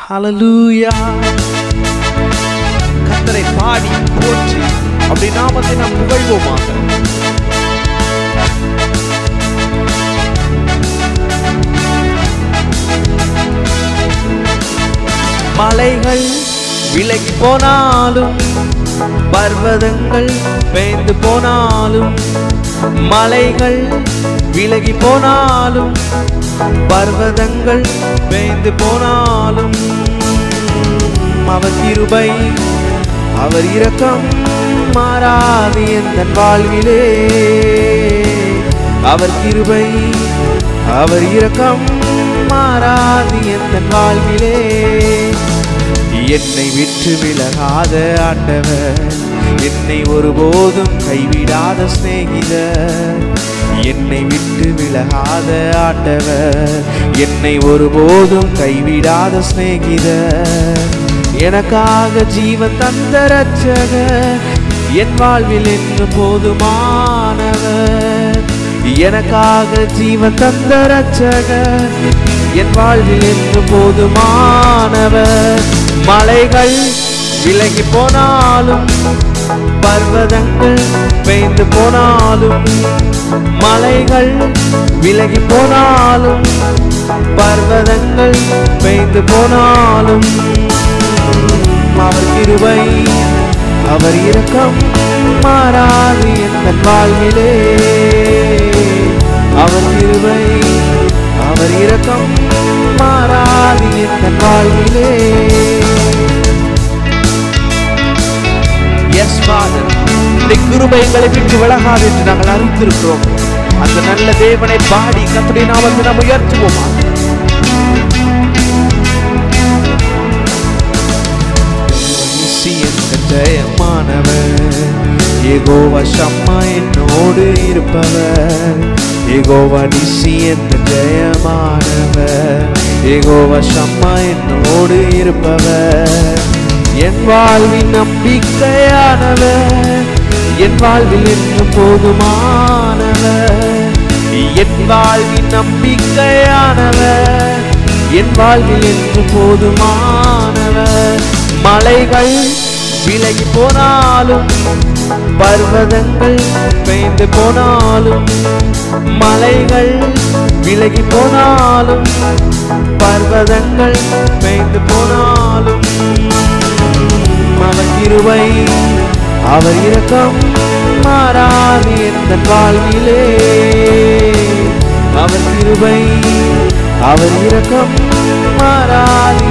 ஹalleluya கத்தரை பாடி போற்றி அப்படி நாமத்தை நாம் புகழ்வோமாக மலைகள் விலகி போனாலும் பர்வதங்கள் பெய்ந்து போனாலும் மலைகள் விலகி போனாலும் பர்வதங்கள் பெய்ந்து போனாலும் அவர் கிருபை அவர் இரக்கம் மாறாது எந்த வாழ்விலே அவர் கிருபை அவர் இரக்கம் மாறாது எந்த வாழ்விலே என்னை விட்டு விலகாத ஆண்டவர் என்னை ஒருபோதும் கைவிடாத சிநேகிதர் என்னை விட்டு விலகாத ஆண்டவர் என்னை ஒருபோதும் கைவிடாத சிநேகிதர் எனக்காக ஜீவன் தந்த ரட்சகர் என் வாழ்வில் என்று போதுமானவர் எனக்காக ஜீவன் தந்த ரட்சகர் என் வாழ்வில் என்று போதுமானவர் மலைகள் விலகி போனாலும் பர்வதங்கள் பெய்ந்து போனாலும் மலைகள் விலகி போனாலும் பர்வதங்கள் பெய்து போனாலும் அவர் கிருபை அவர் இரக்கம் மாறாது எந்த வாழ்விலே அவர் கிருபை அவர் இரக்கம் மாறாது எந்த வாழ்விலே எஸ் ஃபாதர் இந்த கிருபை எங்களை விட்டு விலகாது என்று நாங்கள் அறிந்திருக்கிறோம் அந்த நல்ல தேவனை பாடி கத்துடைய நாமத்தை நாம் உயர்த்துவோமா ஜெயமானவர் ஏகோவா ஷம்மா என்னோடு இருப்பவர் ஏகோவா நிசி என்ற ஜெயமானவர் ஏகோவா ஷம்மா என்னோடு இருப்பவர் என் வாழ்வின் நம்பிக்கையானவர் என் வாழ்வில் என்று போதுமானவர் என் வாழ்வின் நம்பிக்கையானவர் என் வாழ்வில் என்று போதுமானவர் மலைகள் விலகி போனாலும் பர்வதங்கள் பெய்ந்து போனாலும் மலைகள் விலகி போனாலும் பர்வதங்கள் பெய்ந்து போனாலும் அவர் கிருபை அவர் இரக்கம் மாறாது எந்த வாழ்விலே அவர் கிருபை அவர் இரக்கம் மாறாது